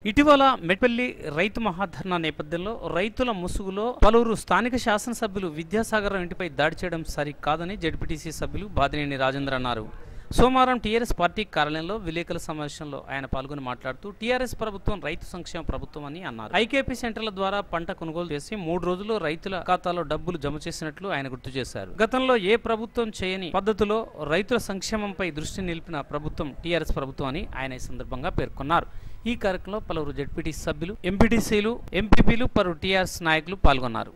ఇటీవల మెట్పల్లి రైతు మహాధర్నా నేపథ్యంలో రైతుల ముసుగులో పలువురు స్థానిక శాసనసభ్యులు విద్యాసాగర్ ఇంటిపై దాడి చేయడం సరికాదని జడ్పీటీసీ సభ్యులు బాదినేని రాజేంద్ర అన్నారు సోమవారం టీఆర్ఎస్ పార్టీ కార్యాలయంలో విలేకరుల సమావేశంలో ఆయన పాల్గొని మాట్లాడుతూ టీఆర్ఎస్ ప్రభుత్వం రైతు సంక్షేమ ప్రభుత్వం అని అన్నారు ఐకేపీ సెంటర్ల ద్వారా పంట కొనుగోలు చేసి మూడు రోజుల్లో రైతుల ఖాతాలో డబ్బులు జమ చేసినట్లు ఆయన గుర్తు చేశారు గతంలో ఏ ప్రభుత్వం చేయని పద్ధతిలో రైతుల సంక్షేమంపై దృష్టి నిలిపిన ప్రభుత్వం టీఆర్ఎస్ ప్రభుత్వం అని ఆయన ఈ సందర్భంగా పేర్కొన్నారు ఈ కార్యక్రమంలో పలువురు జడ్పీటీ సభ్యులు ఎంపీటీసీలు ఎంపీపీలు పలువురు టీఆర్ఎస్ నాయకులు పాల్గొన్నారు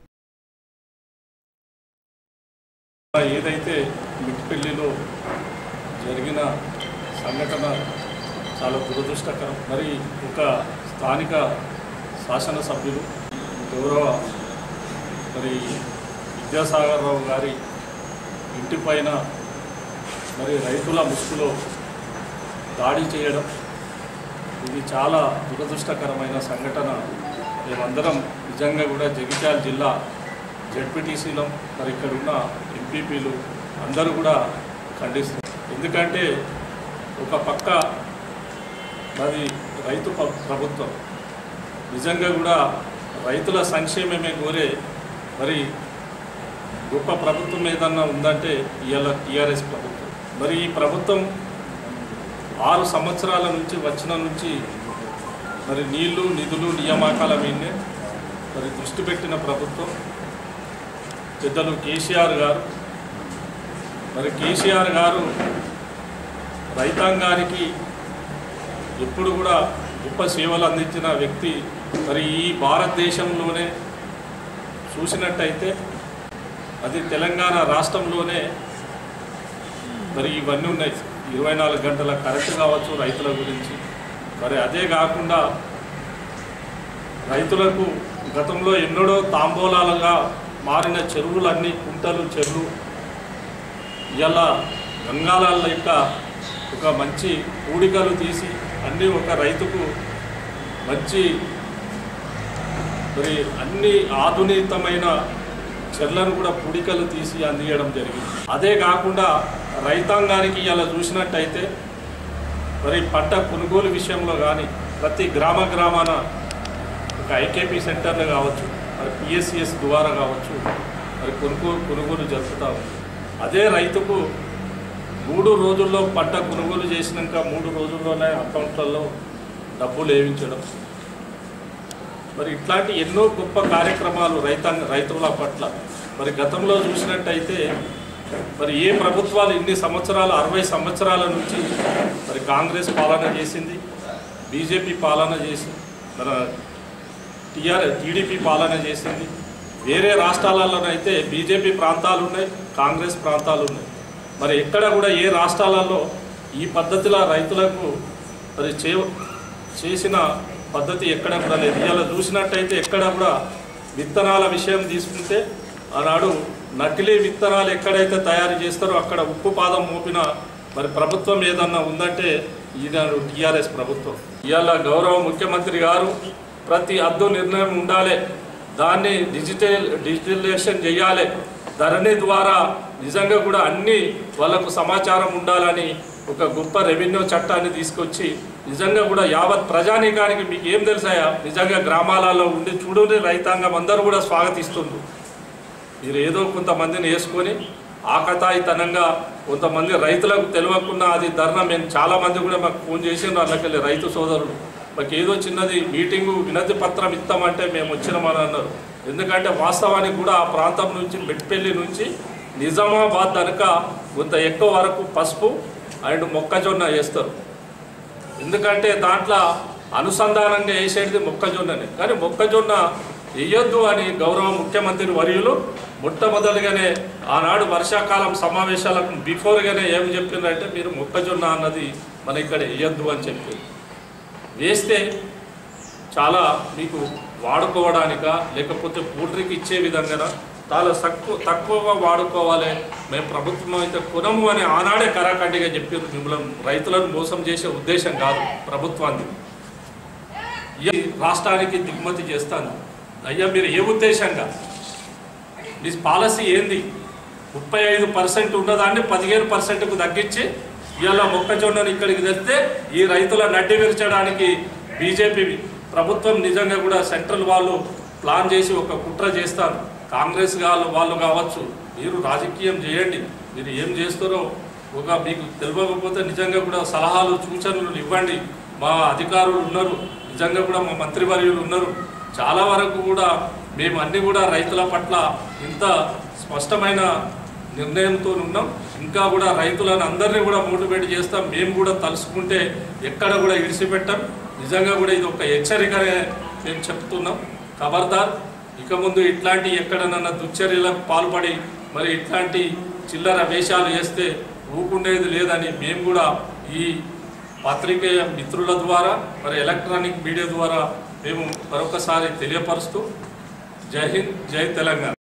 ఏదైతే మిట్టిపల్లిలో జరిగిన సంఘటన చాలా దురదృష్టకరం మరి ఒక స్థానిక శాసనసభ్యులు గౌరవ మరి విద్యాసాగర్ రావు గారి ఇంటిపైన మరి రైతుల ముసుగులో దాడి చేయడం ఇది చాలా దురదృష్టకరమైన సంఘటన మేమందరం నిజంగా కూడా జగిత్యాల జిల్లా జడ్పీటీసీలో మరి ఇక్కడ ఉన్న ఎంపీపీలు అందరూ కూడా ఖండిస్తారు ఎందుకంటే ఒక పక్క మరి రైతు ప- ప్రభుత్వం నిజంగా కూడా రైతుల సంక్షేమమే కోరే మరి గొప్ప ప్రభుత్వం ఏదన్నా ఉందంటే ఇవాళ టీఆర్ఎస్ ప్రభుత్వం మరి ఈ ప్రభుత్వం ఆరు సంవత్సరాల నుంచి వచ్చిన నుంచి మరి నీళ్లు నిధులు నియామకాల మీదనే మరి దృష్టి పెట్టిన ప్రభుత్వం పెద్దలు కేసీఆర్ గారు మరి కేసీఆర్ గారు రైతాంగానికి ఎప్పుడు కూడా గొప్ప సేవలు అందించిన వ్యక్తి మరి ఈ భారతదేశంలోనే చూసినట్టయితే అది తెలంగాణ రాష్ట్రంలోనే మరి ఇవన్నీ ఉన్నాయి ఇరవై నాలుగు గంటల కరెంటు కావచ్చు రైతుల గురించి మరి అదే కాకుండా రైతులకు గతంలో ఎన్నడో తాంబూలాలుగా మారిన చెరువులన్నీ కుంటలు చెరువులు ఇలా గంగాల యొక్క ఒక మంచి కూడికలు తీసి అన్నీ ఒక రైతుకు మంచి మరి అన్ని ఆధునితమైన చెర్లను కూడా పూడికలు తీసి అందియడం జరిగింది అదే కాకుండా రైతాంగానికి ఇలా చూసినట్టయితే మరి పంట కొనుగోలు విషయంలో కానీ ప్రతి గ్రామ గ్రామాన ఒక ఐకేపీ సెంటర్లు కావచ్చు మరి పిఎస్సిఎస్ ద్వారా కావచ్చు మరి కొనుగోలు కొనుగోలు జరుపుతూ ఉంది అదే రైతుకు మూడు రోజుల్లో పంట కొనుగోలు చేసినాక మూడు రోజుల్లోనే అకౌంట్లలో డబ్బులు వేయించడం మరి ఇట్లాంటి ఎన్నో గొప్ప కార్యక్రమాలు రైతాంగ రైతుల పట్ల మరి గతంలో చూసినట్టయితే మరి ఏ ప్రభుత్వాలు ఇన్ని సంవత్సరాలు అరవై సంవత్సరాల నుంచి మరి కాంగ్రెస్ పాలన చేసింది బీజేపీ పాలన చేసింది మన టీఆర్ టీడీపీ పాలన చేసింది వేరే రాష్ట్రాలలోనైతే బీజేపీ ప్రాంతాలు ఉన్నాయి కాంగ్రెస్ ప్రాంతాలు ఉన్నాయి మరి ఎక్కడ కూడా ఏ రాష్ట్రాలలో ఈ పద్ధతిలో రైతులకు మరి చే చేసిన పద్ధతి ఎక్కడ కూడా లేదు ఇవాళ చూసినట్టయితే ఎక్కడ కూడా విత్తనాల విషయం తీసుకుంటే ఆనాడు నకిలీ విత్తనాలు ఎక్కడైతే తయారు చేస్తారో అక్కడ ఉప్పు పాదం మోపిన మరి ప్రభుత్వం ఏదన్నా ఉందంటే ఈనాడు టీఆర్ఎస్ ప్రభుత్వం ఇవాళ గౌరవ ముఖ్యమంత్రి గారు ప్రతి అద్దు నిర్ణయం ఉండాలి దాన్ని డిజిటల్ డిజిటలైజేషన్ చేయాలి ధరణి ద్వారా నిజంగా కూడా అన్ని వాళ్ళకు సమాచారం ఉండాలని ఒక గొప్ప రెవెన్యూ చట్టాన్ని తీసుకొచ్చి నిజంగా కూడా యావత్ ప్రజానీకానికి మీకు ఏం తెలుసాయా నిజంగా గ్రామాలలో ఉండి చూడని రైతాంగం అందరూ కూడా స్వాగతిస్తుండ్రు మీరు ఏదో కొంతమందిని వేసుకొని ఆకతాయితనంగా కొంతమంది రైతులకు తెలియకుండా అది ధర్నా మేము చాలామంది కూడా మాకు ఫోన్ చేసిండ్రు అందుకెళ్ళి రైతు సోదరులు మాకు ఏదో చిన్నది మీటింగు వినతి పత్రం ఇస్తామంటే మేము వచ్చినామని అన్నారు ఎందుకంటే వాస్తవానికి కూడా ఆ ప్రాంతం నుంచి మెట్పల్లి నుంచి నిజామాబాద్ కనుక కొంత ఎక్కువ వరకు పసుపు అండ్ మొక్కజొన్న వేస్తారు ఎందుకంటే దాంట్లో అనుసంధానంగా వేసేది మొక్కజొన్ననే కానీ మొక్కజొన్న వేయొద్దు అని గౌరవ ముఖ్యమంత్రి వర్యులు మొట్టమొదటిగానే ఆనాడు వర్షాకాలం సమావేశాలకు బిఫోర్గానే ఏం చెప్పిందంటే మీరు మొక్కజొన్న అన్నది మన ఇక్కడ వేయొద్దు అని చెప్పి వేస్తే చాలా మీకు వాడుకోవడానిక లేకపోతే పూట్రికి ఇచ్చే విధంగా చాలా తక్కువ తక్కువగా వాడుకోవాలి మేము ప్రభుత్వం అయితే కొనము అని ఆనాడే కరాఖండిగా చెప్పారు మిమ్మల్ని రైతులను మోసం చేసే ఉద్దేశం కాదు ప్రభుత్వాన్ని ఈ రాష్ట్రానికి దిగుమతి చేస్తాను అయ్యా మీరు ఏ ఉద్దేశంగా మీ పాలసీ ఏంది ముప్పై ఐదు పర్సెంట్ ఉన్నదాన్ని పదిహేను పర్సెంట్కు తగ్గించి ఇవాళ మొక్కజొన్నను ఇక్కడికి తెస్తే ఈ రైతుల నడ్డి విరచడానికి బీజేపీ ప్రభుత్వం నిజంగా కూడా సెంట్రల్ వాళ్ళు ప్లాన్ చేసి ఒక కుట్ర చేస్తారు కాంగ్రెస్ వాళ్ళు వాళ్ళు కావచ్చు మీరు రాజకీయం చేయండి మీరు ఏం చేస్తారో ఒక మీకు తెలియకపోతే నిజంగా కూడా సలహాలు సూచనలు ఇవ్వండి మా అధికారులు ఉన్నారు నిజంగా కూడా మా మంత్రివర్యులు ఉన్నారు చాలా వరకు కూడా మేము అన్ని కూడా రైతుల పట్ల ఇంత స్పష్టమైన నిర్ణయంతో ఉన్నాం ఇంకా కూడా రైతులను అందరినీ కూడా మోటివేట్ చేస్తాం మేము కూడా తలుసుకుంటే ఎక్కడ కూడా ఇడిచిపెట్టాం నిజంగా కూడా ఇది ఒక హెచ్చరికనే మేము చెప్తున్నాం ఖబర్దార్ ఇక ముందు ఇట్లాంటి ఎక్కడనన్నా దుశ్చర్యలకు పాల్పడి మరి ఇట్లాంటి చిల్లర వేషాలు వేస్తే ఊకుండేది లేదని మేము కూడా ఈ పాత్రికేయ మిత్రుల ద్వారా మరి ఎలక్ట్రానిక్ మీడియా ద్వారా మేము మరొకసారి తెలియపరుస్తూ జై హింద్ జై తెలంగాణ